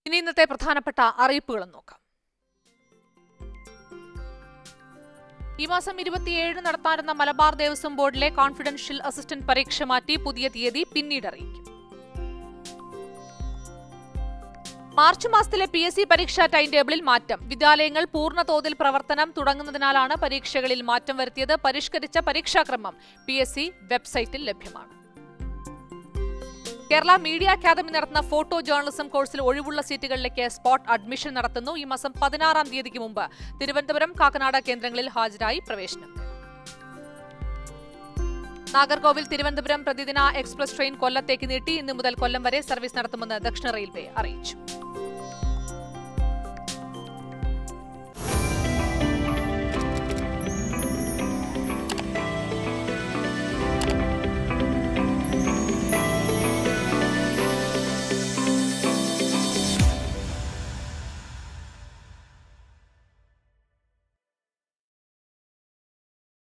ഇനി ഇന്നത്തെ പ്രധാനപ്പെട്ട അറിയിപ്പുകളും നോക്കാം ഈ മാസം ഇരുപത്തിയേഴിന് നടത്താനിരുന്ന മലബാർ ദേവസ്വം ബോർഡിലെ കോൺഫിഡൻഷ്യൽ അസിസ്റ്റന്റ് പരീക്ഷ മാറ്റി പുതിയ തീയതി പിന്നീട് അറിയിക്കും മാർച്ച് മാസത്തിലെ പി എസ് സി പരീക്ഷാ ടൈം ടേബിളിൽ മാറ്റം വിദ്യാലയങ്ങൾ പൂർണ്ണ തോതിൽ പ്രവർത്തനം തുടങ്ങുന്നതിനാലാണ് പരീക്ഷകളിൽ മാറ്റം വരുത്തിയത് പരിഷ്കരിച്ച പരീക്ഷാക്രമം പി എസ് സി വെബ്സൈറ്റിൽ ലഭ്യമാണ് കേരള മീഡിയ അക്കാദമി നടത്തുന്ന ഫോട്ടോ ജേർണലിസം കോഴ്സിൽ ഒഴിവുള്ള സീറ്റുകളിലേക്ക് സ്പോട്ട് അഡ്മിഷൻ നടത്തുന്നു ഈ മാസം പതിനാറാം തീയതിക്ക് മുമ്പ് തിരുവനന്തപുരം കാക്കനാട് കേന്ദ്രങ്ങളിൽ ഹാജരായി പ്രവേശനം നാഗർകോവിൽ തിരുവനന്തപുരം പ്രതിദിന എക്സ്പ്രസ് ട്രെയിൻ കൊല്ലത്തേക്ക് നീട്ടി ഇന്നു മുതൽ കൊല്ലം വരെ സർവീസ് നടത്തുമെന്ന് ദക്ഷിണ റെയിൽവേ അറിയിച്ചു